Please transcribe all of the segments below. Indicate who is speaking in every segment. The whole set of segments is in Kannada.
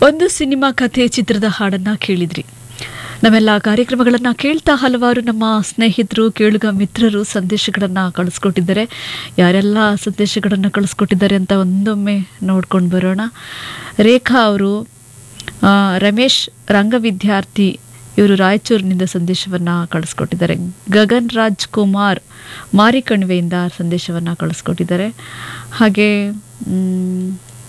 Speaker 1: ಒಂದು ಸಿನಿಮಾ ಕಥೆ ಚಿತ್ರದ ಹಾಡನ್ನ ಕೇಳಿದ್ರಿ ನಾವೆಲ್ಲ ಕಾರ್ಯಕ್ರಮಗಳನ್ನು ಕೇಳ್ತಾ ಹಲವಾರು ನಮ್ಮ ಸ್ನೇಹಿತರು ಕೇಳುಗ ಮಿತ್ರರು ಸಂದೇಶಗಳನ್ನು ಕಳಿಸ್ಕೊಟ್ಟಿದ್ದಾರೆ ಯಾರೆಲ್ಲ ಸಂದೇಶಗಳನ್ನು ಕಳಿಸ್ಕೊಟ್ಟಿದ್ದಾರೆ ಅಂತ ಒಂದೊಮ್ಮೆ ನೋಡ್ಕೊಂಡು ಬರೋಣ ರೇಖಾ ಅವರು ಆ, ರಮೇಶ್ ರಂಗ ವಿದ್ಯಾರ್ಥಿ ಇವರು ರಾಯಚೂರಿನಿಂದ ಸಂದೇಶವನ್ನು ಕಳಿಸ್ಕೊಟ್ಟಿದ್ದಾರೆ ಗಗನ್ ರಾಜ್ ಕುಮಾರ್ ಮಾರಿಕಣಿವೆಯಿಂದ ಸಂದೇಶವನ್ನು ಕಳಿಸ್ಕೊಟ್ಟಿದ್ದಾರೆ ಹಾಗೆ ಮ್,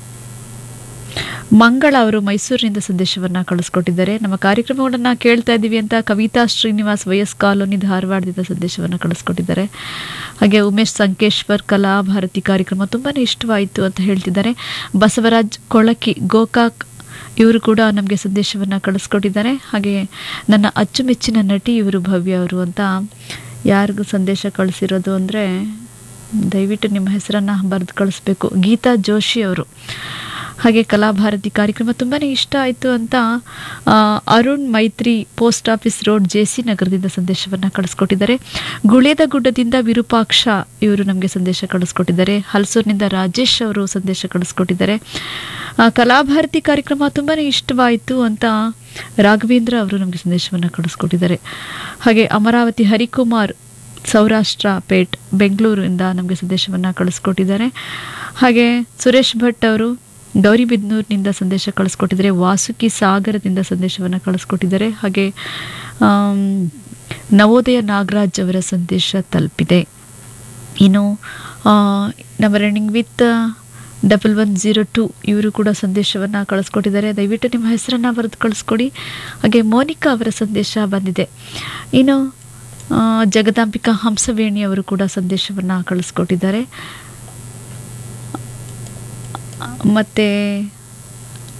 Speaker 1: ಮಂಗಳ ಅವರು ಮೈಸೂರಿನಿಂದ ಸಂದೇಶವನ್ನು ಕಳಿಸ್ಕೊಟ್ಟಿದ್ದಾರೆ ನಮ್ಮ ಕಾರ್ಯಕ್ರಮಗಳನ್ನು ಕೇಳ್ತಾ ಇದ್ದೀವಿ ಅಂತ ಕವಿತಾ ಶ್ರೀನಿವಾಸ್ ವಯಸ್ ಕಾಲೋನಿ ಧಾರವಾಡದಿಂದ ಸಂದೇಶವನ್ನು ಕಳಿಸ್ಕೊಟ್ಟಿದ್ದಾರೆ ಹಾಗೆ ಉಮೇಶ್ ಸಂಕೇಶ್ವರ್ ಕಲಾ ಭಾರತಿ ಕಾರ್ಯಕ್ರಮ ತುಂಬಾ ಇಷ್ಟವಾಯಿತು ಅಂತ ಹೇಳ್ತಿದ್ದಾರೆ ಬಸವರಾಜ್ ಕೊಳಕಿ ಗೋಕಾಕ್ ಇವರು ಕೂಡ ನಮಗೆ ಸಂದೇಶವನ್ನು ಕಳಿಸ್ಕೊಟ್ಟಿದ್ದಾರೆ ಹಾಗೆ ನನ್ನ ಅಚ್ಚುಮೆಚ್ಚಿನ ನಟಿ ಇವರು ಭವ್ಯ ಅವರು ಅಂತ ಯಾರಿಗೂ ಸಂದೇಶ ಕಳಿಸಿರೋದು ಅಂದರೆ ದಯವಿಟ್ಟು ನಿಮ್ಮ ಹೆಸರನ್ನು ಬರೆದು ಕಳಿಸ್ಬೇಕು ಗೀತಾ ಜೋಶಿ ಅವರು ಹಾಗೆ ಕಲಾಭಾರತಿ ಕಾರ್ಯಕ್ರಮ ತುಂಬಾ ಇಷ್ಟ ಆಯಿತು ಅಂತ ಆ, Arun Maitri post office road J C ನಗರದಿಂದ ಸಂದೇಶವನ್ನು ಕಳಿಸ್ಕೊಟ್ಟಿದ್ದಾರೆ ಗುಳೇದ ಗುಡ್ಡದಿಂದ ವಿರೂಪಾಕ್ಷ ಇವರು ನಮಗೆ ಸಂದೇಶ ಕಳಿಸ್ಕೊಟ್ಟಿದ್ದಾರೆ ಹಲಸೂರಿನಿಂದ ರಾಜೇಶ್ ಅವರು ಸಂದೇಶ ಕಳಿಸ್ಕೊಟ್ಟಿದ್ದಾರೆ ಆ, ಕಲಾಭಾರತಿ ಕಾರ್ಯಕ್ರಮ ತುಂಬಾ ಇಷ್ಟವಾಯಿತು ಅಂತ ರಾಘವೇಂದ್ರ ಅವರು ನಮಗೆ ಸಂದೇಶವನ್ನು ಕಳಿಸ್ಕೊಟ್ಟಿದ್ದಾರೆ ಹಾಗೆ ಅಮರಾವತಿ ಹರಿಕುಮಾರ್ ಸೌರಾಷ್ಟ್ರ ಪೇಟ್ ಬೆಂಗಳೂರಿಂದ ನಮಗೆ ಸಂದೇಶವನ್ನು ಕಳಿಸ್ಕೊಟ್ಟಿದ್ದಾರೆ ಹಾಗೆ ಸುರೇಶ್ ಭಟ್ ಅವರು ಗೌರಿಬಿದ್ನೂರಿನಿಂದ ಸಂದೇಶ ಕಳಿಸ್ಕೊಟ್ಟಿದ್ದಾರೆ ವಾಸುಕಿ ಸಾಗರದಿಂದ ಸಂದೇಶವನ್ನು ಕಳಿಸ್ಕೊಟ್ಟಿದ್ದಾರೆ ಹಾಗೆ ಆಮ್, ನವೋದಯ ನಾಗರಾಜ್ ಅವರ ಸಂದೇಶ ತಲುಪಿದೆ ಇನ್ನು ಆ, ನಮ್ಮ running with double one zero two ಇವರು ಕೂಡ ಸಂದೇಶವನ್ನು ಕಳಿಸ್ಕೊಟ್ಟಿದ್ದಾರೆ ದಯವಿಟ್ಟು ನಿಮ್ಮ ಹೆಸರನ್ನು ಬರೆದು ಕಳಿಸ್ಕೊಡಿ ಹಾಗೆ ಮೋನಿಕಾ ಅವರ ಸಂದೇಶ ಬಂದಿದೆ ಇನ್ನು ಆ, ಜಗದಾಂಬಿಕಾ ಹಂಸವೇಣಿ ಅವರು ಕೂಡ ಸಂದೇಶವನ್ನು ಕಳಿಸ್ಕೊಟ್ಟಿದ್ದಾರೆ ಮತ್ತು